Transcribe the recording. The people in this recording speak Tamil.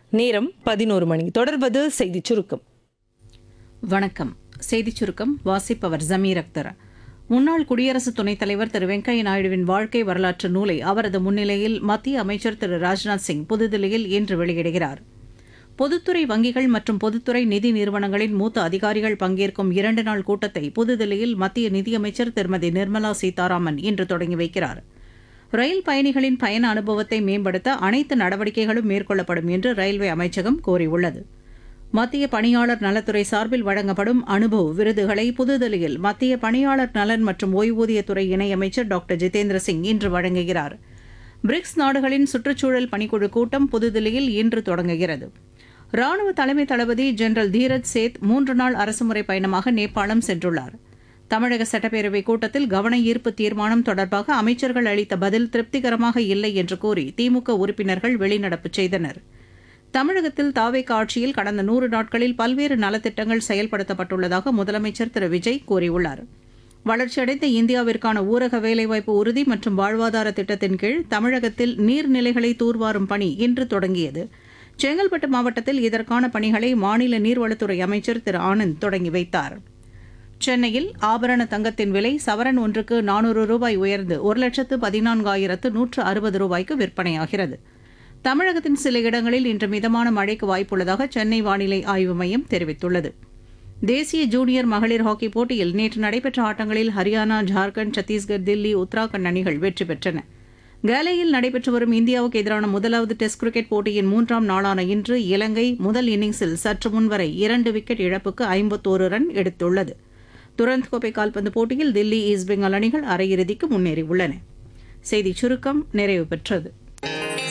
நேரம் பதினோரு மணி தொடர்வது செய்திச் சுருக்கம் வணக்கம் செய்திச் சுருக்கம் வாசிப்பவர் ஜமீர் அக்தர் முன்னாள் குடியரசு துணைத் தலைவர் திரு வெங்கையா நாயுடுவின் வாழ்க்கை வரலாற்று நூலை அவரது முன்னிலையில் மத்திய அமைச்சர் திரு ராஜ்நாத் சிங் புதுதில்லியில் இன்று வெளியிடுகிறார் பொதுத்துறை வங்கிகள் மற்றும் பொதுத்துறை நிதி நிறுவனங்களின் மூத்த அதிகாரிகள் பங்கேற்கும் இரண்டு நாள் கூட்டத்தை புதுதில்லியில் மத்திய நிதியமைச்சர் திருமதி நிர்மலா சீதாராமன் இன்று தொடங்கி வைக்கிறார் ரயில் பயணிகளின் பயண அனுபவத்தை மேம்படுத்த அனைத்து நடவடிக்கைகளும் மேற்கொள்ளப்படும் என்று ரயில்வே அமைச்சகம் கூறியுள்ளது மத்திய பணியாளர் நலத்துறை சார்பில் வழங்கப்படும் அனுபவ் விருதுகளை புதுதில்லியில் மத்திய பணியாளர் நலன் மற்றும் ஓய்வூதியத்துறை இணையமைச்சர் டாக்டர் ஜிதேந்திர சிங் இன்று வழங்குகிறார் பிரிக்ஸ் நாடுகளின் சுற்றுச்சூழல் பணிக்குழு கூட்டம் புதுதில்லியில் இன்று தொடங்குகிறது ராணுவ தலைமை தளபதி ஜெனரல் தீரஜ் சேத் மூன்று நாள் அரசுமுறை பயணமாக நேபாளம் சென்றுள்ளார் தமிழக சட்டப்பேரவை கூட்டத்தில் கவன ஈர்ப்பு தீர்மானம் தொடர்பாக அமைச்சர்கள் அளித்த பதில் திருப்திகரமாக இல்லை என்று கூறி திமுக உறுப்பினர்கள் வெளிநடப்பு செய்தனர் தமிழகத்தில் தாவேக ஆட்சியில் கடந்த நூறு நாட்களில் பல்வேறு நலத்திட்டங்கள் செயல்படுத்தப்பட்டுள்ளதாக முதலமைச்சர் திரு விஜய் கூறியுள்ளார் வளர்ச்சியடைந்த இந்தியாவிற்கான ஊரக வேலைவாய்ப்பு உறுதி மற்றும் வாழ்வாதார திட்டத்தின் கீழ் தமிழகத்தில் நீர்நிலைகளை தூர்வாரும் பணி இன்று தொடங்கியது செங்கல்பட்டு மாவட்டத்தில் இதற்கான பணிகளை மாநில நீர்வளத்துறை அமைச்சர் திரு ஆனந்த் தொடங்கி வைத்தார் சென்னையில் ஆபரண தங்கத்தின் விலை சவரன் ஒன்றுக்கு நானூறு ரூபாய் உயர்ந்து ஒரு லட்சத்து பதினான்காயிரத்து நூற்று அறுபது ரூபாய்க்கு விற்பனையாகிறது தமிழகத்தின் சில இடங்களில் இன்று மிதமான மழைக்கு வாய்ப்புள்ளதாக சென்னை வானிலை ஆய்வு மையம் தெரிவித்துள்ளது தேசிய ஜூனியர் மகளிர் ஹாக்கி போட்டியில் நேற்று நடைபெற்ற ஆட்டங்களில் ஹரியானா ஜார்க்கண்ட் சத்தீஸ்கர் தில்லி உத்தராகண்ட் அணிகள் வெற்றி பெற்றன கேலையில் நடைபெற்று வரும் இந்தியாவுக்கு எதிரான முதலாவது டெஸ்ட் கிரிக்கெட் போட்டியின் மூன்றாம் நாளான இன்று இலங்கை முதல் இன்னிங்ஸில் சற்று முன்வரை இரண்டு விக்கெட் இழப்புக்கு ஐம்பத்தோரு ரன் எடுத்துள்ளது துரந்த் கோப்பை கால்பந்து போட்டியில் தில்லி ஈஸ்ட் பெங்கால் அணிகள் அரையிறுதிக்கு முன்னேறியுள்ளன செய்திச் சுருக்கம் நிறைவு பெற்றது